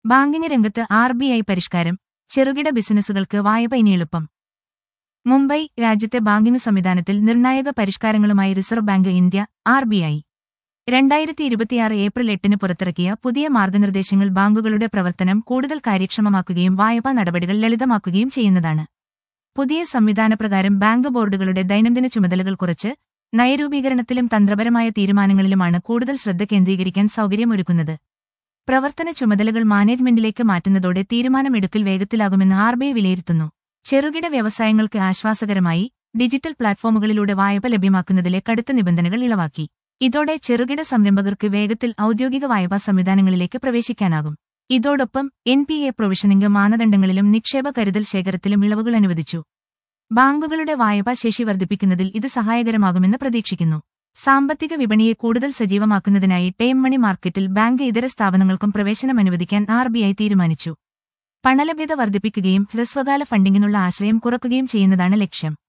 banking രംഗത്ത് R B I പരിഷ്കാരം ചെറുകിട ബിസിനസ്സുകൾക്ക് വായ്പ ഇനി എളുപ്പം മുംബൈ രാജ്യത്തെ ബാങ്കിംഗ് സംവിധാനത്തിൽ നിർണായക പരിഷ്കാരങ്ങളുമായി reserve bank India R B I രണ്ടായിരത്തി ഇരുപത്തിയാറ് ഏപ്രിൽ എട്ടിന് പുറത്തിറക്കിയ പുതിയ മാർഗനിർദ്ദേശങ്ങൾ ബാങ്കുകളുടെ പ്രവർത്തനം കൂടുതൽ കാര്യക്ഷമമാക്കുകയും വായ്പാ നടപടികൾ ലളിതമാക്കുകയും ചെയ്യുന്നതാണ് പുതിയ സംവിധാനപ്രകാരം ബാങ്ക് ബോർഡുകളുടെ ദൈനംദിന ചുമതലകൾ കുറച്ച് നയരൂപീകരണത്തിലും തന്ത്രപരമായ തീരുമാനങ്ങളിലുമാണ് കൂടുതൽ ശ്രദ്ധ കേന്ദ്രീകരിക്കാൻ സൗകര്യമൊരുക്കുന്നത് പ്രവർത്തന ചുമതലകൾ മാനേജ്മെന്റിലേക്ക് മാറ്റുന്നതോടെ തീരുമാനമെടുക്കൽ വേഗത്തിലാകുമെന്ന് ആർ ബി ഐ വിലയിരുത്തുന്നു ചെറുകിട വ്യവസായങ്ങൾക്ക് ആശ്വാസകരമായി ഡിജിറ്റൽ പ്ലാറ്റ്ഫോമുകളിലൂടെ വായ്പ ലഭ്യമാക്കുന്നതിലെ കടുത്ത നിബന്ധനകൾ ഇളവാക്കി ഇതോടെ ചെറുകിട സംരംഭകർക്ക് വേഗത്തിൽ ഔദ്യോഗിക വായ്പാ സംവിധാനങ്ങളിലേക്ക് പ്രവേശിക്കാനാകും ഇതോടൊപ്പം എൻ പി എ പ്രൊവിഷനിംഗ് മാനദണ്ഡങ്ങളിലും നിക്ഷേപ കരുതൽ ശേഖരത്തിലും ഇളവുകൾ അനുവദിച്ചു ബാങ്കുകളുടെ വായ്പാ ശേഷി വർദ്ധിപ്പിക്കുന്നതിൽ ഇത് സഹായകരമാകുമെന്ന് പ്രതീക്ഷിക്കുന്നു സാമ്പത്തിക വിപണിയെ കൂടുതൽ സജീവമാക്കുന്നതിനായി ടേം മണി മാർക്കറ്റിൽ ബാങ്ക് ഇതര സ്ഥാപനങ്ങൾക്കും പ്രവേശനം അനുവദിക്കാൻ ആർ ബി ഐ തീരുമാനിച്ചു പണലഭ്യത വർദ്ധിപ്പിക്കുകയും ഹ്രസ്വകാല ഫണ്ടിങ്ങിനുള്ള ആശ്രയം കുറക്കുകയും ചെയ്യുന്നതാണ് ലക്ഷ്യം